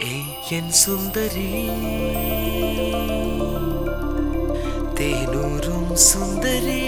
ஏய் என் சுந்தரி தேனூரும் சுந்தரி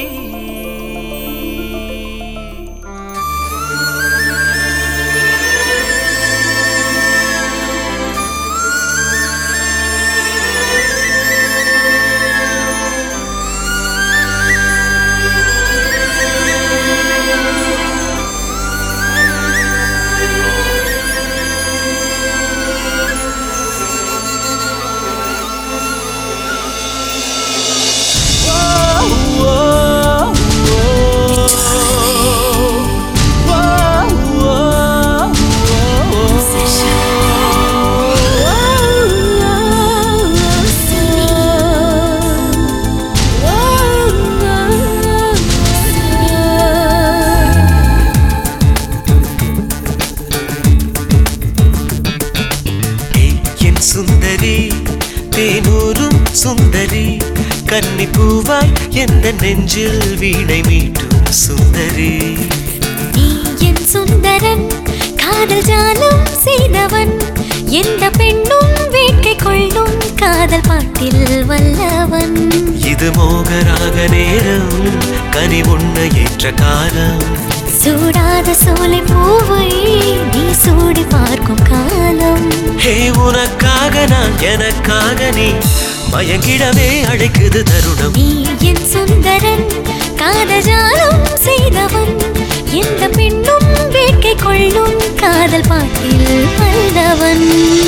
ஏய் என் சுந்தரி தேனூரும் சுந்தரி கன்னி பூவாய் எந்த நெஞ்சில் வீணை மீட்டும் சுந்தரி நீ என் சுந்தரன் காதல் ஜாலம் செய்தவன் எந்த பெண்ணும் வேட்கை கொள்ளும் காதல் பாட்டில் வல்லவன் இது மோகராக நேரம் கனி உண்ண ஏற்ற காலம் சூடாத சோலை பூவை நீ சூடி பார்க்கும் காலம் ஹே உனக்காக நான் எனக்காக நீ மயங்கிடவே அழைக்குது தருணம் நீ என் சுந்தரன் காதல் ஜாலம் செய்தவன் எந்த பெண்ணும் வேட்கை கொள்ளும் காதல் பாட்டில் வல்லவன்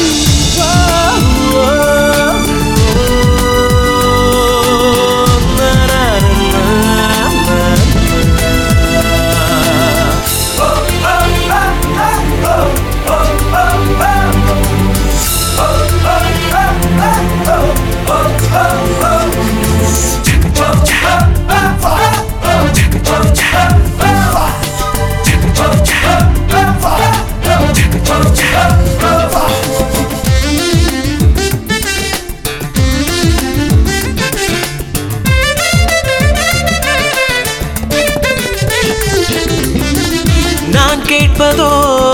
நான் கேட்பதோ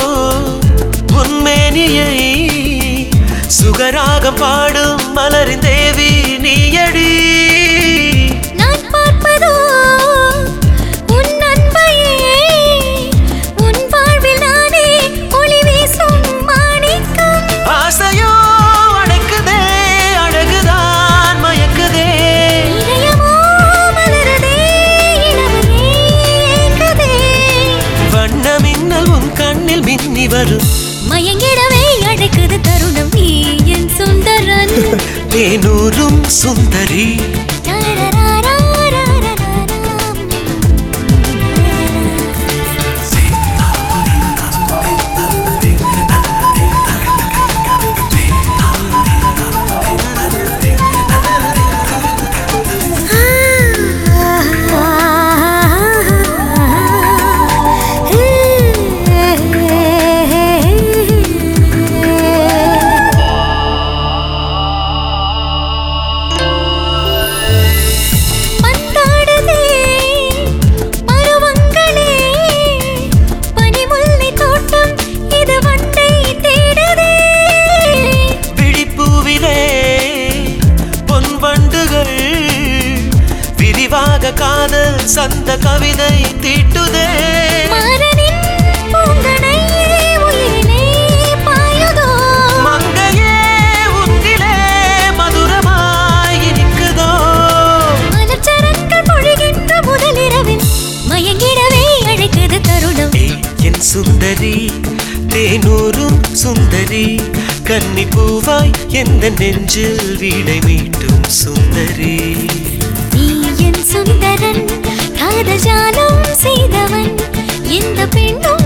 உன்மேனியை சுகராகம் பாடும் மலரின் தேவி நீயடி நான் பார்ப்பதோ உன் அன்பையே உன் வாழ்வில் நானே ஒளி வீசும் மாணிக்கம் ஆசையோ அடக்குதே அழகுதான் மயக்குதே இதயமோ மலருதே இளமையே ஏங்குதே வண்ண மின்னல் உன் கண்ணில் மின்னி வரும் மயங்கிடவே அழைக்குது தருணம் நீ என் சுந்தரன் தேனூரும் சுந்தரி பந்தாடுதே பருவங்களே பனிமுல்லை தோட்டம் இது வண்டை தேடுதே விழிப்பூவிலே பொன் வண்டுகள் விரிவாக காதல் சந்த கவிதை தீட்டுதே மாறனின் பூங்கனை உயிரிலே பாயுதோ மங்கையே உன்னிலே மதுரமாய் இருக்குதோ மலர்ச்சரங்கள் பொழிகின்ற முதலிரவில் மயங்கிடவே அழைக்குது தருணம் ஏய் என் சுந்தரி தேனூரும் சுந்தரி கன்னி பூவாய் எந்த நெஞ்சில் வீடை மீட்டும் சுந்தரி நீ என் சுந்தரன் காதல் ஜாலம் செய்தவன் எந்த பெண்ணும்